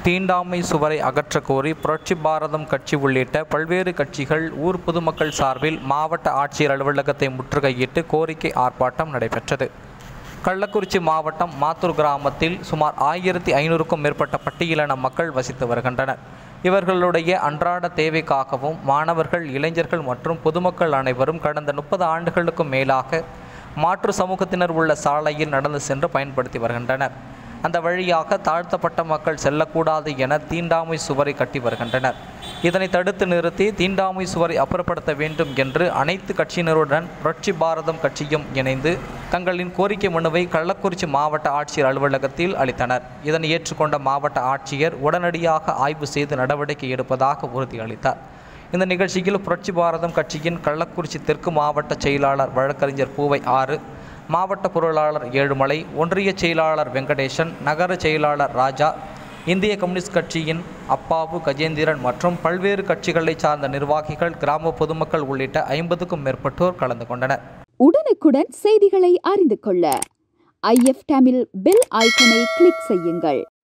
தீண்டாமை சுவரை அகற்றக் கோரி புரட்சி பாரதம் கட்சி உள்ளிட்ட பல்வேறு கட்சிகள் ஊர் பொதுமக்கள் சார்பில் மாவட்ட ஆட்சியர் அலுவலகத்தை முற்றுகையிட்டு கோரிக்கை ஆர்ப்பாட்டம் நடைபெற்றது கள்ளக்குறிச்சி மாவட்டம் மாத்தூர் கிராமத்தில் சுமார் ஆயிரத்தி ஐநூறுக்கும் மேற்பட்ட பட்டியலின மக்கள் வசித்து வருகின்றனர் இவர்களுடைய அன்றாட தேவைக்காகவும் மாணவர்கள் இளைஞர்கள் மற்றும் பொதுமக்கள் அனைவரும் கடந்த முப்பது ஆண்டுகளுக்கும் மேலாக மாற்று சமூகத்தினர் உள்ள சாலையில் நடந்து சென்று பயன்படுத்தி வருகின்றனர் அந்த வழியாக தாழ்த்தப்பட்ட மக்கள் செல்லக்கூடாது என தீண்டாமை சுவரை கட்டி வருகின்றனர் இதனை தடுத்து நிறுத்தி தீண்டாமை சுவரை அப்புறப்படுத்த வேண்டும் என்று அனைத்து கட்சியினருடன் புரட்சி பாரதம் கட்சியும் இணைந்து தங்களின் கோரிக்கை மனுவை கள்ளக்குறிச்சி மாவட்ட ஆட்சியர் அலுவலகத்தில் அளித்தனர் இதனை ஏற்றுக்கொண்ட மாவட்ட ஆட்சியர் உடனடியாக ஆய்வு செய்து நடவடிக்கை எடுப்பதாக உறுதியளித்தார் இந்த நிகழ்ச்சியில் புரட்சி பாரதம் கட்சியின் கள்ளக்குறிச்சி தெற்கு மாவட்ட செயலாளர் வழக்கறிஞர் பூவை ஆறு மாவட்ட பொருளாளர் ஏழுமலை ஒன்றிய செயலாளர் வெங்கடேசன் நகர செயலாளர் ராஜா இந்திய கம்யூனிஸ்ட் கட்சியின் அப்பாவு கஜேந்திரன் மற்றும் பல்வேறு கட்சிகளைச் சார்ந்த நிர்வாகிகள் கிராம பொதுமக்கள் உள்ளிட்ட ஐம்பதுக்கும் மேற்பட்டோர் கலந்து கொண்டனர் உடனுக்குடன் செய்திகளை அறிந்து கொள்ள ஐஎஃப் தமிழ் பெல் ஐக்கனை கிளிக் செய்யுங்கள்